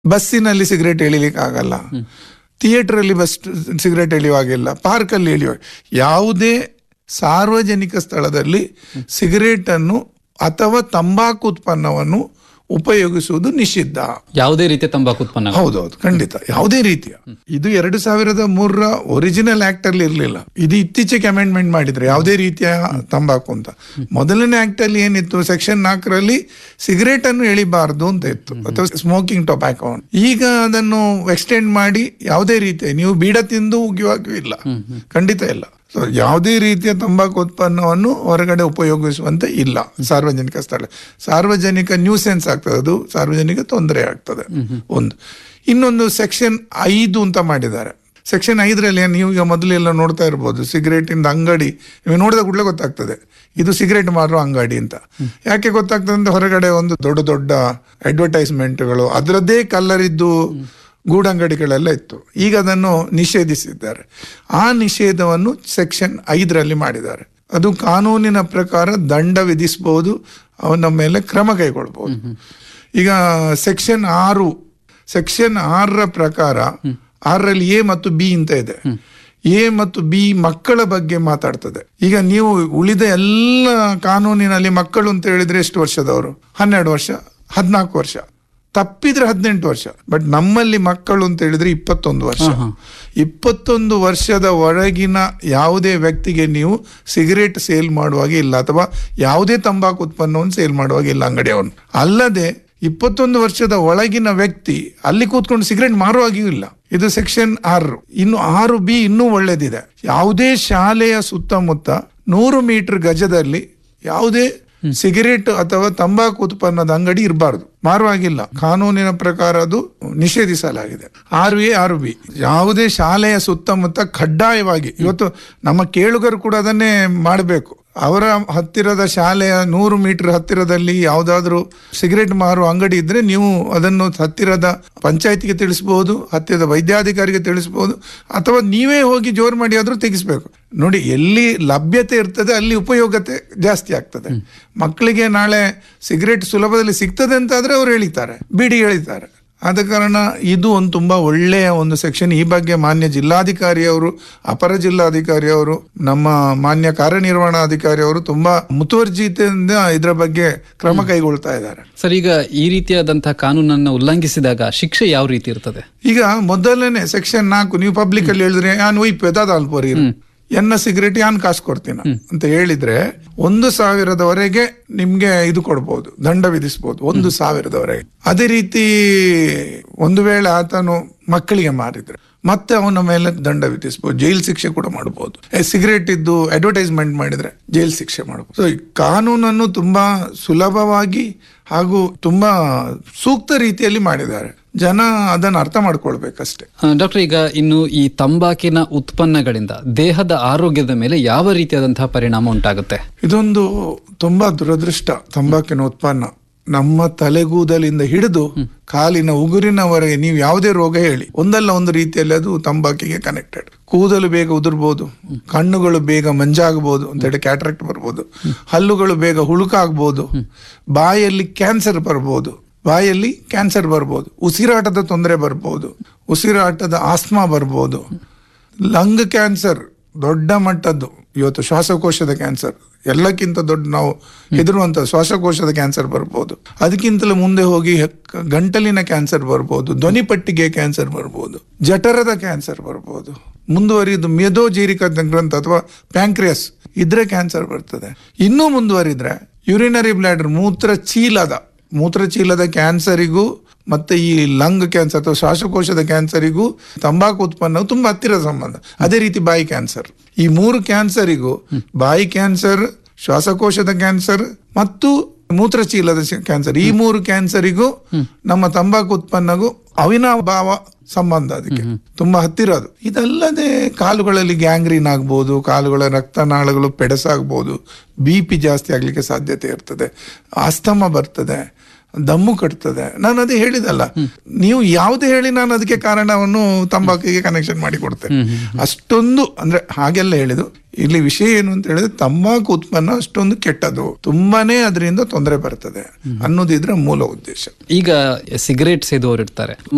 ಬಸ್ಸಿನಲ್ಲಿ ಸಿಗರೇಟ್ ಎಳಿಲಿಕ್ಕೆ ಆಗಲ್ಲ ಥಿಯೇಟರ್ ಅಲ್ಲಿ ಬಸ್ ಸಿಗರೇಟ್ ಎಳೆಯುವಾಗಿಲ್ಲ ಪಾರ್ಕ್ ಅಲ್ಲಿ ಎಳೆಯುವ ಯಾವುದೇ ಸಾರ್ವಜನಿಕ ಸ್ಥಳದಲ್ಲಿ ಸಿಗರೇಟ್ ಅನ್ನು ಅಥವಾ ತಂಬಾಕು ಉತ್ಪನ್ನವನ್ನು ಉಪಯೋಗಿಸುವುದು ನಿಷಿದ್ಧ ಯಾವುದೇ ರೀತಿಯ ತಂಬಾಕು ಉತ್ಪನ್ನ ಹೌದೌದು ಖಂಡಿತ ಯಾವುದೇ ರೀತಿಯ ಇದು ಎರಡು ಸಾವಿರದ ಮೂರರ ಒರಿಜಿನಲ್ ಆಕ್ಟ್ ಅಲ್ಲಿ ಇರಲಿಲ್ಲ ಇದು ಇತ್ತೀಚೆಗೆ ಅಮೆಂಡ್ಮೆಂಟ್ ಮಾಡಿದ್ರೆ ಯಾವುದೇ ರೀತಿಯ ತಂಬಾಕು ಅಂತ ಮೊದಲನೇ ಆಕ್ಟ್ ಅಲ್ಲಿ ಏನಿತ್ತು ಸೆಕ್ಷನ್ ನಾಲ್ಕರಲ್ಲಿ ಸಿಗರೇಟ್ ಅನ್ನು ಎಳಿಬಾರ್ದು ಅಂತ ಇತ್ತು ಅಥವಾ ಸ್ಮೋಕಿಂಗ್ ಟೊಬ್ಯಾಕೋ ಈಗ ಅದನ್ನು ಎಕ್ಸ್ಟೆಂಡ್ ಮಾಡಿ ಯಾವುದೇ ರೀತಿಯ ನೀವು ಬೀಡ ತಿಂದು ಉಗಿಯುವಾಗೂ ಇಲ್ಲ ಖಂಡಿತ ಇಲ್ಲ ಸೊ ಯಾವುದೇ ರೀತಿಯ ತಂಬಾಕು ಉತ್ಪನ್ನವನ್ನು ಹೊರಗಡೆ ಉಪಯೋಗಿಸುವಂತೆ ಇಲ್ಲ ಸಾರ್ವಜನಿಕ ಸ್ಥಳ ಸಾರ್ವಜನಿಕ ನ್ಯೂಸೆನ್ಸ್ ಆಗ್ತದೆ ಅದು ಸಾರ್ವಜನಿಕ ತೊಂದರೆ ಆಗ್ತದೆ ಒಂದು ಇನ್ನೊಂದು ಸೆಕ್ಷನ್ ಐದು ಅಂತ ಮಾಡಿದ್ದಾರೆ ಸೆಕ್ಷನ್ ಐದರಲ್ಲಿ ನೀವು ಈಗ ಮೊದಲೆಲ್ಲ ನೋಡ್ತಾ ಇರ್ಬೋದು ಸಿಗರೇಟ್ ಇಂದ ಅಂಗಡಿ ನೀವು ನೋಡಿದ ಕೂಡಲೇ ಗೊತ್ತಾಗ್ತದೆ ಇದು ಸಿಗರೇಟ್ ಮಾರುವ ಅಂಗಡಿ ಅಂತ ಯಾಕೆ ಗೊತ್ತಾಗ್ತದೆ ಅಂದ್ರೆ ಹೊರಗಡೆ ಒಂದು ದೊಡ್ಡ ದೊಡ್ಡ ಅಡ್ವರ್ಟೈಸ್ಮೆಂಟ್ಗಳು ಅದರದ್ದೇ ಕಲರ್ ಇದ್ದು ಗೂಡಂಗಡಿಗಳೆಲ್ಲ ಇತ್ತು ಈಗ ಅದನ್ನು ನಿಷೇಧಿಸಿದ್ದಾರೆ ಆ ನಿಷೇಧವನ್ನು ಸೆಕ್ಷನ್ ಐದರಲ್ಲಿ ಮಾಡಿದ್ದಾರೆ ಅದು ಕಾನೂನಿನ ಪ್ರಕಾರ ದಂಡ ವಿಧಿಸಬಹುದು ಅವನ ಮೇಲೆ ಕ್ರಮ ಕೈಗೊಳ್ಬಹುದು ಈಗ ಸೆಕ್ಷನ್ ಆರು ಸೆಕ್ಷನ್ ಆರರ ಪ್ರಕಾರ ಆರರಲ್ಲಿ ಎ ಮತ್ತು ಬಿ ಅಂತ ಇದೆ ಎ ಮತ್ತು ಬಿ ಮಕ್ಕಳ ಬಗ್ಗೆ ಮಾತಾಡ್ತದೆ ಈಗ ನೀವು ಉಳಿದ ಎಲ್ಲ ಕಾನೂನಿನಲ್ಲಿ ಮಕ್ಕಳು ಅಂತ ಹೇಳಿದ್ರೆ ಎಷ್ಟು ವರ್ಷದವರು ಹನ್ನೆರಡು ವರ್ಷ ಹದಿನಾಲ್ಕು ವರ್ಷ ತಪ್ಪಿದ್ರೆ ಹದಿನೆಂಟು ವರ್ಷ ಬಟ್ ನಮ್ಮಲ್ಲಿ ಮಕ್ಕಳು ಅಂತ ಹೇಳಿದ್ರೆ ಇಪ್ಪತ್ತೊಂದು ವರ್ಷ ಇಪ್ಪತ್ತೊಂದು ವರ್ಷದ ಒಳಗಿನ ಯಾವುದೇ ವ್ಯಕ್ತಿಗೆ ನೀವು ಸಿಗರೇಟ್ ಸೇಲ್ ಮಾಡುವಾಗೆ ಇಲ್ಲ ಅಥವಾ ಯಾವುದೇ ತಂಬಾಕು ಉತ್ಪನ್ನವನ್ನು ಸೇಲ್ ಮಾಡುವಾಗೆ ಇಲ್ಲ ಅಂಗಡಿಯವನು ಅಲ್ಲದೆ ಇಪ್ಪತ್ತೊಂದು ವರ್ಷದ ಒಳಗಿನ ವ್ಯಕ್ತಿ ಅಲ್ಲಿ ಕೂತ್ಕೊಂಡು ಸಿಗರೇಟ್ ಮಾರುವಾಗಿಯೂ ಇಲ್ಲ ಇದು ಸೆಕ್ಷನ್ ಆರು ಇನ್ನು ಆರು ಬಿ ಇನ್ನೂ ಒಳ್ಳೇದಿದೆ ಯಾವುದೇ ಶಾಲೆಯ ಸುತ್ತಮುತ್ತ ನೂರು ಮೀಟರ್ ಗಜದಲ್ಲಿ ಯಾವುದೇ ಸಿಗರೇಟ್ ಅಥವಾ ತಂಬಾಕು ಉತ್ಪನ್ನದ ಅಂಗಡಿ ಇರಬಾರದು ಮಾರುವಾಗಿಲ್ಲ ಕಾನೂನಿನ ಪ್ರಕಾರ ಅದು ನಿಷೇಧಿಸಲಾಗಿದೆ ಆರು ಎ ಆರು ಬಿ ಯಾವುದೇ ಶಾಲೆಯ ಸುತ್ತಮುತ್ತ ಕಡ್ಡಾಯವಾಗಿ ಇವತ್ತು ನಮ್ಮ ಕೇಳುಗರು ಕೂಡ ಅದನ್ನೇ ಮಾಡಬೇಕು ಅವರ ಹತ್ತಿರದ ಶಾಲೆಯ ನೂರು ಮೀಟರ್ ಹತ್ತಿರದಲ್ಲಿ ಯಾವುದಾದ್ರೂ ಸಿಗರೇಟ್ ಮಾರುವ ಅಂಗಡಿ ಇದ್ರೆ ನೀವು ಅದನ್ನು ಹತ್ತಿರದ ಪಂಚಾಯತಿಗೆ ತಿಳಿಸಬಹುದು ಹತ್ತಿರದ ವೈದ್ಯಾಧಿಕಾರಿಗೆ ತಿಳಿಸಬಹುದು ಅಥವಾ ನೀವೇ ಹೋಗಿ ಜೋರು ಮಾಡಿ ಆದ್ರೂ ತೆಗಿಸ್ಬೇಕು ನೋಡಿ ಎಲ್ಲಿ ಲಭ್ಯತೆ ಇರ್ತದೆ ಅಲ್ಲಿ ಉಪಯೋಗತೆ ಜಾಸ್ತಿ ಆಗ್ತದೆ ಮಕ್ಕಳಿಗೆ ನಾಳೆ ಸಿಗರೇಟ್ ಸುಲಭದಲ್ಲಿ ಸಿಗ್ತದೆ ಅಂತ ಆದ್ರೆ ಅವ್ರು ಎಳಿತಾರೆ ಬಿಡಿ ಎಳಿತಾರೆ ಆದ ಕಾರಣ ಇದು ಒಂದು ತುಂಬಾ ಒಳ್ಳೆಯ ಒಂದು ಸೆಕ್ಷನ್ ಈ ಬಗ್ಗೆ ಮಾನ್ಯ ಜಿಲ್ಲಾಧಿಕಾರಿಯವರು ಅಪರ ಜಿಲ್ಲಾಧಿಕಾರಿಯವರು ನಮ್ಮ ಮಾನ್ಯ ಕಾರ್ಯನಿರ್ವಹಣಾಧಿಕಾರಿ ಅವರು ತುಂಬಾ ಮುತುವರ್ಜಿತೆಯಿಂದ ಇದರ ಬಗ್ಗೆ ಕ್ರಮ ಕೈಗೊಳ್ತಾ ಇದ್ದಾರೆ ಸರ್ ಈಗ ಈ ರೀತಿಯಾದಂತಹ ಕಾನೂನನ್ನು ಉಲ್ಲಂಘಿಸಿದಾಗ ಶಿಕ್ಷೆ ಯಾವ ರೀತಿ ಇರ್ತದೆ ಈಗ ಮೊದಲನೇ ಸೆಕ್ಷನ್ ನಾಲ್ಕು ನೀವು ಪಬ್ಲಿಕ್ ಅಲ್ಲಿ ಹೇಳಿದ್ರೆ ನಾನು ಒಯ್ಪೆ ಅಲ್ಪೋರಿ ಎನ್ನ ಸಿಗರೇಟ್ ಯಾನ್ ಕಾಸು ಕೊಡ್ತೀನ ಅಂತ ಹೇಳಿದ್ರೆ ಒಂದು ಸಾವಿರದವರೆಗೆ ನಿಮ್ಗೆ ಇದು ಕೊಡ್ಬೋದು ದಂಡ ವಿಧಿಸಬಹುದು ಒಂದು ಸಾವಿರದವರೆಗೆ ಅದೇ ರೀತಿ ಒಂದು ವೇಳೆ ಆತನು ಮಕ್ಕಳಿಗೆ ಮಾರಿದ್ರೆ ಮತ್ತೆ ಅವನ ಮೇಲೆ ದಂಡ ವಿಧಿಸಬಹುದು ಜೈಲ್ ಶಿಕ್ಷೆ ಕೂಡ ಮಾಡಬಹುದು ಸಿಗರೇಟ್ ಇದ್ದು ಅಡ್ವರ್ಟೈಸ್ಮೆಂಟ್ ಮಾಡಿದ್ರೆ ಜೈಲ್ ಶಿಕ್ಷೆ ಮಾಡಬಹುದು ಸೊ ಈ ಕಾನೂನನ್ನು ತುಂಬಾ ಸುಲಭವಾಗಿ ಹಾಗೂ ತುಂಬಾ ಸೂಕ್ತ ರೀತಿಯಲ್ಲಿ ಮಾಡಿದ್ದಾರೆ ಜನ ಅದನ್ನು ಅರ್ಥ ಮಾಡ್ಕೊಳ್ಬೇಕಷ್ಟೇ ಡಾಕ್ಟರ್ ಈಗ ಇನ್ನು ಈ ತಂಬಾಕಿನ ಉತ್ಪನ್ನಗಳಿಂದ ದೇಹದ ಆರೋಗ್ಯದ ಮೇಲೆ ಯಾವ ರೀತಿಯಾದಂತಹ ಪರಿಣಾಮ ಉಂಟಾಗುತ್ತೆ ಇದೊಂದು ತುಂಬಾ ದುರದೃಷ್ಟ ತಂಬಾಕಿನ ಉತ್ಪನ್ನ ನಮ್ಮ ತಲೆಗೂದಲಿಂದ ಹಿಡಿದು ಕಾಲಿನ ಉಗುರಿನವರೆಗೆ ನೀವು ಯಾವುದೇ ರೋಗ ಹೇಳಿ ಒಂದಲ್ಲ ಒಂದು ರೀತಿಯಲ್ಲಿ ಅದು ತಂಬಾಕಿಗೆ ಕನೆಕ್ಟೆಡ್ ಕೂದಲು ಬೇಗ ಉದುರ್ಬೋದು ಕಣ್ಣುಗಳು ಬೇಗ ಮಂಜಾಗಬಹುದು ಅಂತ ಹೇಳಿ ಕ್ಯಾಟ್ರಾಕ್ಟ್ ಬರ್ಬೋದು ಹಲ್ಲುಗಳು ಬೇಗ ಹುಳುಕಾಗ್ಬೋದು ಬಾಯಲ್ಲಿ ಕ್ಯಾನ್ಸರ್ ಬರ್ಬೋದು ಬಾಯಲ್ಲಿ ಕ್ಯಾನ್ಸರ್ ಬರ್ಬೋದು ಉಸಿರಾಟದ ತೊಂದರೆ ಬರ್ಬೋದು ಉಸಿರಾಟದ ಆಸ್ಮಾ ಬರ್ಬೋದು ಲಂಗ್ ಕ್ಯಾನ್ಸರ್ ದೊಡ್ಡ ಮಟ್ಟದ್ದು ಇವತ್ತು ಶ್ವಾಸಕೋಶದ ಕ್ಯಾನ್ಸರ್ ಎಲ್ಲಕ್ಕಿಂತ ದೊಡ್ಡ ನಾವು ಹೆದರುವಂತ ಶ್ವಾಸಕೋಶದ ಕ್ಯಾನ್ಸರ್ ಬರ್ಬೋದು ಅದಕ್ಕಿಂತಲೂ ಮುಂದೆ ಹೋಗಿ ಕ- ಗಂಟಲಿನ ಕ್ಯಾನ್ಸರ್ ಬರ್ಬೋದು ಧ್ವನಿಪಟ್ಟಿಗೆ ಕ್ಯಾನ್ಸರ್ ಬರ್ಬೋದು ಜಠರದ ಕ್ಯಾನ್ಸರ್ ಬರ್ಬೋದು ಮುಂದುವರಿದು ಮೇಧೋಜೀರಿಕ ಗ್ರಂಥ ಅಥವಾ ಪ್ಯಾಂಕ್ರಿಯಸ್ ಇದ್ರೆ ಕ್ಯಾನ್ಸರ್ ಬರ್ತದೆ ಇನ್ನೂ ಮುಂದುವರಿದ್ರೆ ಯುರಿನರಿ ಬ್ಲಾಡರ್ ಮೂತ್ರ ಚೀಲದ ಮೂತ್ರಚೀಲದ ಕ್ಯಾನ್ಸರಿಗೂ ಮತ್ತೆ ಈ ಲಂಗ್ ಕ್ಯಾನ್ಸರ್ ಅಥವಾ ಶ್ವಾಸಕೋಶದ ಕ್ಯಾನ್ಸರಿಗೂ ತಂಬಾಕು ಉತ್ಪನ್ನವು ತುಂಬಾ ಹತ್ತಿರದ ಸಂಬಂಧ ಅದೇ ರೀತಿ ಬಾಯಿ ಕ್ಯಾನ್ಸರ್ ಈ ಮೂರು ಕ್ಯಾನ್ಸರಿಗೂ ಬಾಯಿ ಕ್ಯಾನ್ಸರ್ ಶ್ವಾಸಕೋಶದ ಕ್ಯಾನ್ಸರ್ ಮತ್ತು ಮೂತ್ರಚೀಲದ ಶ- ಕ್ಯಾನ್ಸರ್ ಈ ಮೂರು ಕ್ಯಾನ್ಸರಿಗೂ ನಮ್ಮ ತಂಬಾಕು ಉತ್ಪನ್ನಗೂ ಅವಿನಾಭಾವ ಸಂಬಂಧ ಅದಕ್ಕೆ ತುಂಬಾ ಹತ್ತಿರ ಅದು ಇದಲ್ಲದೆ ಕಾಲುಗಳಲ್ಲಿ ಗ್ಯಾಂಗ್ರೀನ್ ಆಗ್ಬೋದು ಕಾಲುಗಳ ರಕ್ತನಾಳಗಳು ಪೆಡಸಾಗ್ಬೋದು ಬಿ ಪಿ ಜಾಸ್ತಿ ಆಗ್ಲಿಕ್ಕೆ ಸಾಧ್ಯತೆ ಇರ್ತದೆ ಆಸ್ತಮ ಬರ್ತದೆ ದಮ್ಮು ಕಟ್ತದೆ ನಾನು ಅದೇ ಹೇಳಿದಲ್ಲ ನೀವು ಯಾವ್ದು ಹೇಳಿ ನಾನು ಅದಕ್ಕೆ ಕಾರಣವನ್ನು ತಂಬಾಕಿಗೆ ಕನೆಕ್ಷನ್ ಮಾಡಿ ಕೊಡ್ತೇನೆ ಅಷ್ಟೊಂದು ಅಂದ್ರೆ ಹಾಗೆಲ್ಲ ಹೇಳಿದು ಇಲ್ಲಿ ವಿಷಯ ಏನು ಅಂತ ಹೇಳಿದ್ರೆ ತಂಬಾಕು ಉತ್ಪನ್ನ ಅಷ್ಟೊಂದು ಕೆಟ್ಟದು ತುಂಬಾನೇ ಅದರಿಂದ ತೊಂದರೆ ಬರ್ತದೆ ಅನ್ನೋದಿದ್ರ ಮೂಲ ಉದ್ದೇಶ ಈಗ ಸಿಗರೇಟ್ ಸೇದುವವರು ಇರ್ತಾರೆ